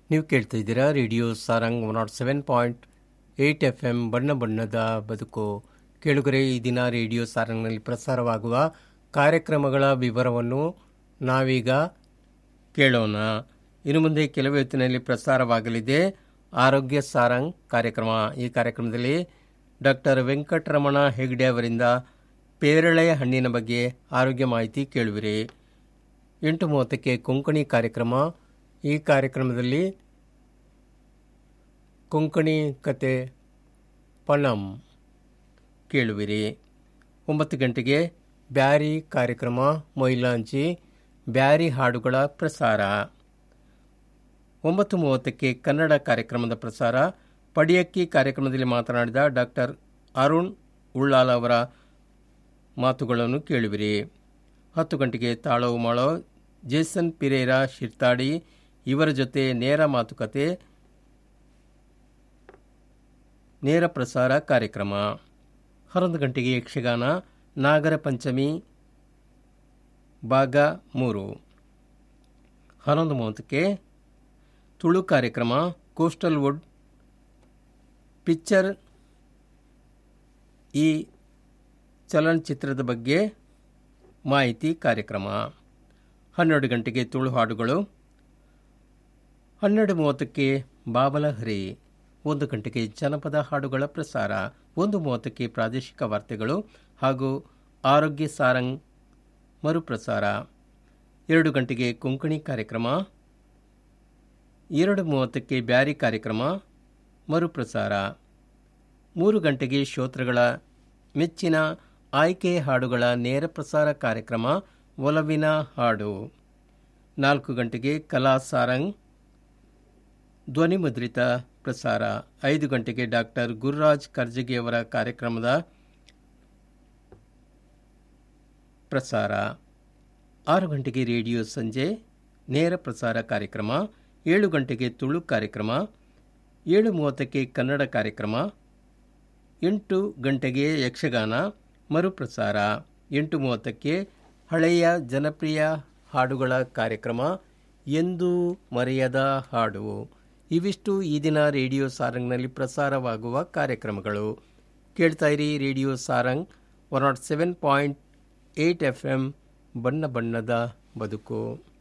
ನೀವು ಕೇಳ್ತಾ ಇದ್ದೀರಾ radio Sarang one nought seven point eight F M ಬಣ್ಣ ಬಣ್ಣದ ಬದುಕು ಕೇಳುಗರೆ ಈ ದಿನ ರೇಡಿಯೋ ಸಾರಂಗ್ನಲ್ಲಿ ಪ್ರಸಾರವಾಗುವ ಕಾರ್ಯಕ್ರಮಗಳ ವಿವರವನ್ನು ನಾವೀಗ ಕೇಳೋಣ ಇನ್ನು ಮುಂದೆ ಕೆಲವೇ ಹೊತ್ತಿನಲ್ಲಿ ಪ್ರಸಾರವಾಗಲಿದೆ ಆರೋಗ್ಯ ಸಾರಂಗ್ ಕಾರ್ಯಕ್ರಮ ಈ ಕಾರ್ಯಕ್ರಮದಲ್ಲಿ ಡಾಕ್ಟರ್ ವೆಂಕಟರಮಣ ಹೆಗ್ಡೆ ಅವರಿಂದ ಪೇರಳೆಯ ಹಣ್ಣಿನ ಬಗ್ಗೆ ಆರೋಗ್ಯ ಮಾಹಿತಿ ಕೇಳುವಿರಿ ಎಂಟು ಮೂವತ್ತಕ್ಕೆ ಕೊಂಕಣಿ ಕಾರ್ಯಕ್ರಮ ಈ ಕಾರ್ಯಕ್ರಮದಲ್ಲಿ ಕೊಂಕಣಿ ಕತೆ ಪಣಂ ಕೇಳುವಿರಿ ಒಂಬತ್ತು ಗಂಟೆಗೆ ಬ್ಯಾರಿ ಕಾರ್ಯಕ್ರಮ ಮೊಯ್ಲಾಂಚಿ ಬ್ಯಾರಿ ಹಾಡುಗಳ ಪ್ರಸಾರ ಒಂಬತ್ತು ಮೂವತ್ತಕ್ಕೆ ಕನ್ನಡ ಕಾರ್ಯಕ್ರಮದ ಪ್ರಸಾರ ಪಡಿಯಕ್ಕಿ ಕಾರ್ಯಕ್ರಮದಲ್ಲಿ ಮಾತನಾಡಿದ ಡಾಕ್ಟರ್ ಅರುಣ್ ಉಳ್ಳಾಲ ಅವರ ಮಾತುಗಳನ್ನು ಕೇಳುವಿರಿ ಹತ್ತು ಗಂಟೆಗೆ ತಾಳವು ಮಾಳೋ ಜೇಸನ್ ಪಿರೇರಾ ಶಿರ್ತಾಡಿ ಇವರ ಜೊತೆ ನೇರ ಮಾತುಕತೆ ನೇರ ಪ್ರಸಾರ ಕಾರ್ಯಕ್ರಮ ಹನ್ನೊಂದು ಗಂಟೆಗೆ ಯಕ್ಷಗಾನ ನಾಗರ ಪಂಚಮಿ ಭಾಗ ಮೂರು ಹನ್ನೊಂದು ಮೂವತ್ತಕ್ಕೆ ತುಳು ಕಾರ್ಯಕ್ರಮ ಕೋಸ್ಟಲ್ ವುಡ್ ಪಿಕ್ಚರ್ ಈ ಚಲನಚಿತ್ರದ ಬಗ್ಗೆ ಮಾಹಿತಿ ಕಾರ್ಯಕ್ರಮ ಹನ್ನೆರಡು ಗಂಟೆಗೆ ತುಳು ಹಾಡುಗಳು ಹನ್ನೆರಡು ಮೂವತ್ತಕ್ಕೆ ಬಾಬಲಹರಿ ಒಂದು ಗಂಟೆಗೆ ಜನಪದ ಹಾಡುಗಳ ಪ್ರಸಾರ ಒಂದು ಮೂವತ್ತಕ್ಕೆ ಪ್ರಾದೇಶಿಕ ವಾರ್ತೆಗಳು ಹಾಗೂ ಆರೋಗ್ಯ ಸಾರಂಗ್ ಮರುಪ್ರಸಾರ ಎರಡು ಗಂಟೆಗೆ ಕೊಂಕಣಿ ಕಾರ್ಯಕ್ರಮ ಎರಡು ಮೂವತ್ತಕ್ಕೆ ಬ್ಯಾರಿ ಕಾರ್ಯಕ್ರಮ ಮರುಪ್ರಸಾರ ಮೂರು ಗಂಟೆಗೆ ಶ್ರೋತೃಗಳ ಮೆಚ್ಚಿನ ಆಯ್ಕೆ ಹಾಡುಗಳ ನೇರ ಪ್ರಸಾರ ಕಾರ್ಯಕ್ರಮ ಒಲವಿನ ಹಾಡು ನಾಲ್ಕು ಗಂಟೆಗೆ ಕಲಾ ಸಾರಂಗ್ ಧ್ವನಿಮುದ್ರಿತ ಪ್ರಸಾರ ಐದು ಗಂಟೆಗೆ ಡಾಕ್ಟರ್ ಗುರುರಾಜ್ ಕರ್ಜಗಿಯವರ ಕಾರ್ಯಕ್ರಮದ ಪ್ರಸಾರ ಆರು ಗಂಟೆಗೆ ರೇಡಿಯೋ ಸಂಜೆ ನೇರ ಪ್ರಸಾರ ಕಾರ್ಯಕ್ರಮ ಏಳು ಗಂಟೆಗೆ ತುಳು ಕಾರ್ಯಕ್ರಮ ಏಳು ಮೂವತ್ತಕ್ಕೆ ಕನ್ನಡ ಕಾರ್ಯಕ್ರಮ ಎಂಟು ಗಂಟೆಗೆ ಯಕ್ಷಗಾನ ಮರುಪ್ರಸಾರ ಎಂಟು ಮೂವತ್ತಕ್ಕೆ ಹಳೆಯ ಜನಪ್ರಿಯ ಹಾಡುಗಳ ಕಾರ್ಯಕ್ರಮ ಎಂದು ಮರೆಯದ ಹಾಡು ಇವಿಷ್ಟು ಈ ದಿನ ರೇಡಿಯೋ ಸಾರಂಗ್ನಲ್ಲಿ ಪ್ರಸಾರವಾಗುವ ಕಾರ್ಯಕ್ರಮಗಳು ಕೇಳ್ತಾ ಇರಿ radio Sarang one nought seven point eight F M ಬಣ್ಣ ಬಣ್ಣದ ಬದುಕು